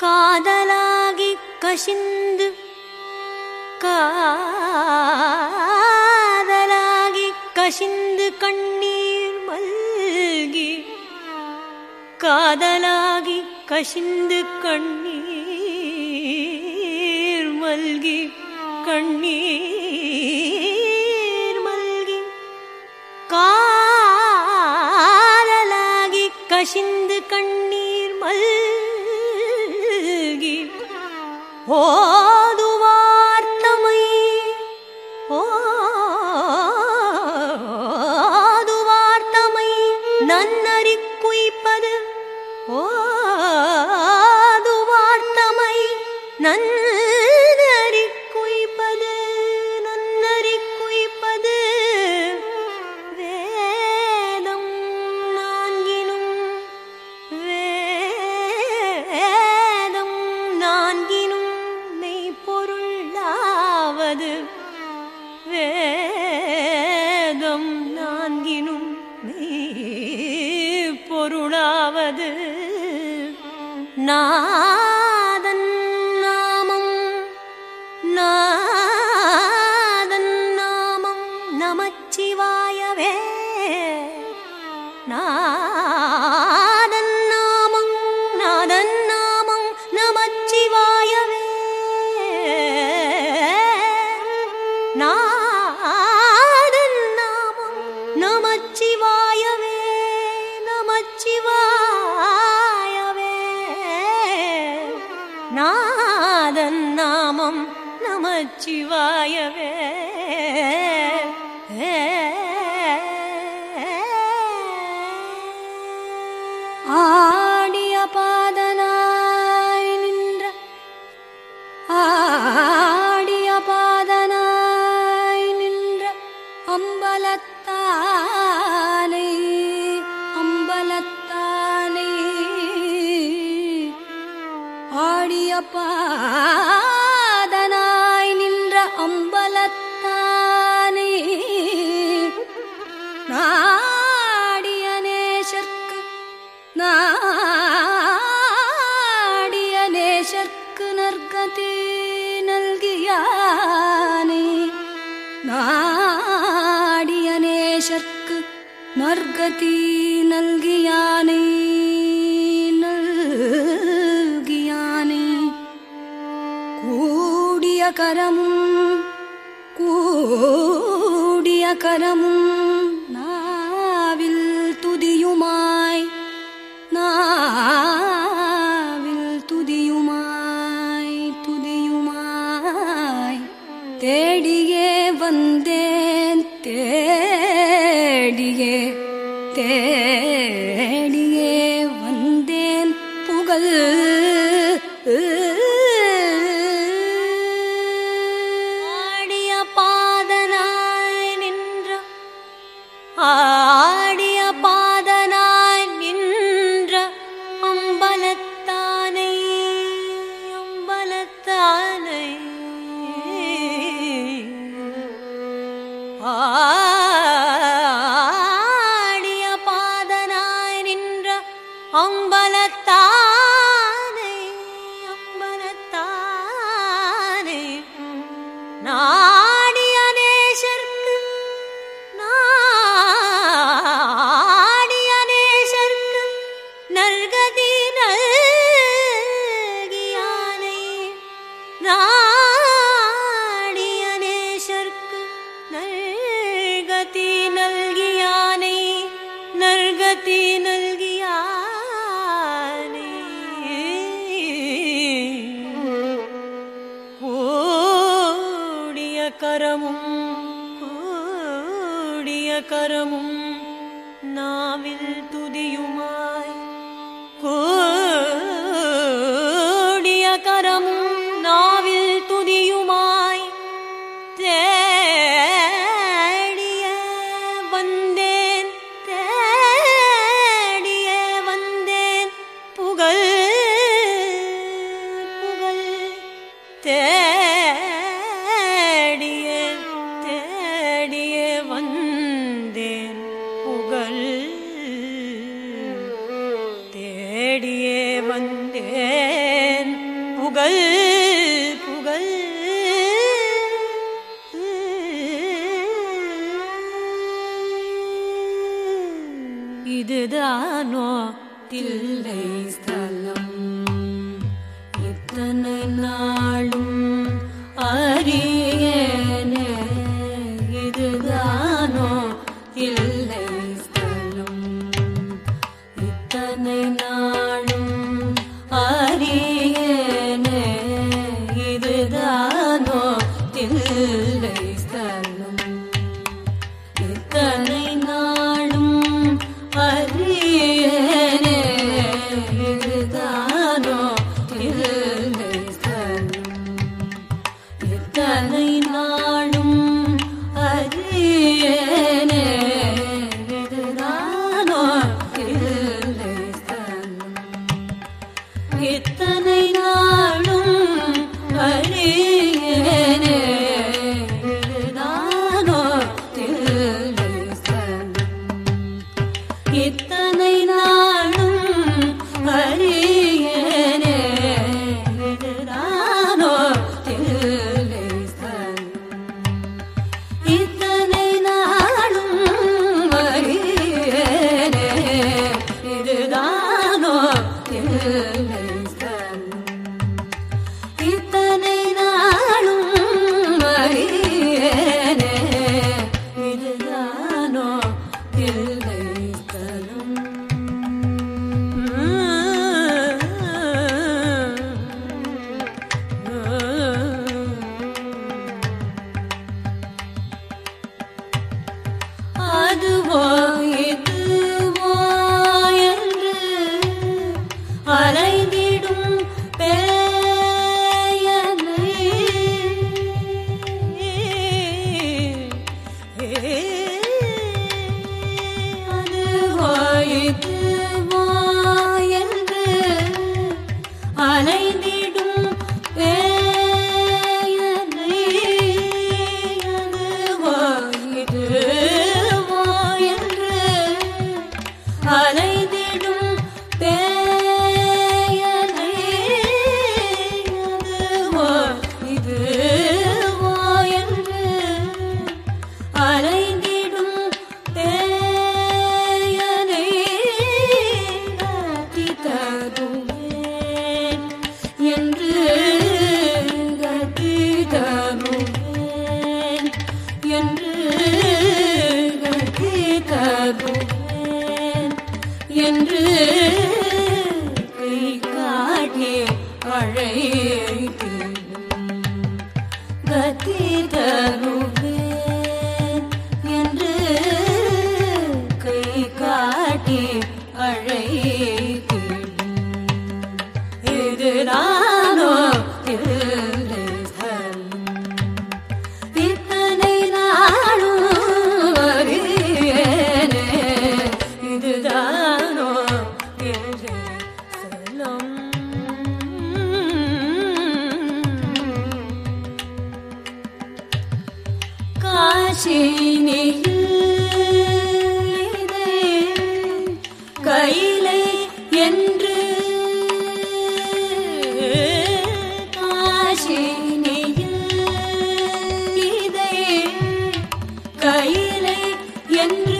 காதலாகி கசிந்து காதலாகி கசிந்து கண்ணீர் மல்கி காதலாகி கசிந்து கண்ணீர் மல்கி கண்ணீர் மல்கி காதலாகி கசிந்து கண்ணீர் மல்கி ஓதுவார் தமை ஓதுவார் தமை நன்னறி குய்ப்பது ஓதுவார் தமை நன்னறி குய்ப்பது நன்னறி குய்ப்பது வேதம் நான்கினும் வேதம் நான்கினும் மெய்ப்பொருளாவது வேதம் நான்கினும் மெய்ப்பொருளாவது நாதன் நாமம் நாதன் நாமம் நமச்சிவாயவே நாதன் நாமம் நாதன் நாமம் நமச்சிவாயவே நாதன் நாமம் நமச்சிவாயவே நமச்சிவாயவே நாதன் நாமம் நமச்சிவாயவே ஆடிய பாதனாய் நின்ற ஆடிய பாதனாய் நின்ற அம்பலத்தானை அம்பலத்தானை ஆடிய பாதனாய் நின்ற அம்பலத்தானை நாடிய நேசர்க்கு நாடிய நேசர்க்கு நற்கதி நல்கியானே நாடிய நேசர்க்கு நற்கதி நல்கியானே நல்கியானே கூடிய கரமும் கூடிய கரமும் நாவில் துதியுமாய் நாவில் துதியுமாய் துதியுமாய் தேடியே வந்தேன் தேடியே தேடியே வந்தேன் புகழ் ஆடிய பாதனாய் நின்ற ஆடிய பாதனாய் நின்ற அம்பலத்தானை அம்பலத்தானை ஆடிய பாதனாய் நின்ற அம்பலத்தானை அம்பலத்தானை நாடிய நேசர்க்கு நாடிய நேசர்க்கு நல்கதி நல்கியானை நாடிய நேசர்க்கு நல்கதி நல்கியானை நல்கதி நல்கியானை கூடிய கரமும் கூடிய கரமும் நாவில் துதியுமாய் கூடிய கரமும் நாவில் துதியுமாய் தேடிய வந்தேன் தேடிய வந்தேன் புகழ் புகழ் தேடிய தேடிய வந்தேன் புகழ் தேடியே இதுதானோ தில்லை ஸ்தலம் இத்தனை நாளும் அறியேனே இதுதானோ தில்லை ஸ்தலம் இத்தனை நாளும் அறியேனே இதுதானோ தில்லை ஸ்தலம் இத்தனை நாளும் அறியேனே இதுதானோ தில்லை ஸ்தலம் இத்தனை நாளும் அறியேனே இதுதானோ தில்லை ஸ்தலம் இத்தனை நாளும் அறியேனே இதுதானோ தில்லை ஸ்தலம் இத்தனை நாளும் அறியேனே இதுதானோ தில்லை ஸ்தலம் இத்தனை நாளும் அறியேனே இதுதானோ தில்லை ஸ்தலம் இத்தனை நாளும் அறியேனே இதுதானோ தில்லை ஸ்தலம் அதுவோ இதுவோ என்று அலைந்திடும் பேயனை அதுவோ இதுவோ என்று அலைந்திடும் பேயனை அதுவோ இதுவோ என்று அலைந்திடும் பேயனை அதுவோ இதுவோ என்று அலைந்திடும் பேயனை காத்தி தருவேன் என்று கத்தி தருவேன் என்று கத்தி தருவேன் என்று கை காட்டி அழைத்தேன் கத்தி தருவேன் என்று கை காட்டி அழைத்தேன் இது நானோ தில்லை ஸ்தலம். இத்தனை நாளும் அறியேனே இதுதானோ தில்லை ஸ்தலம். காசினியில் இதே கைலை என்று காசினியில் இதே கைலை என்று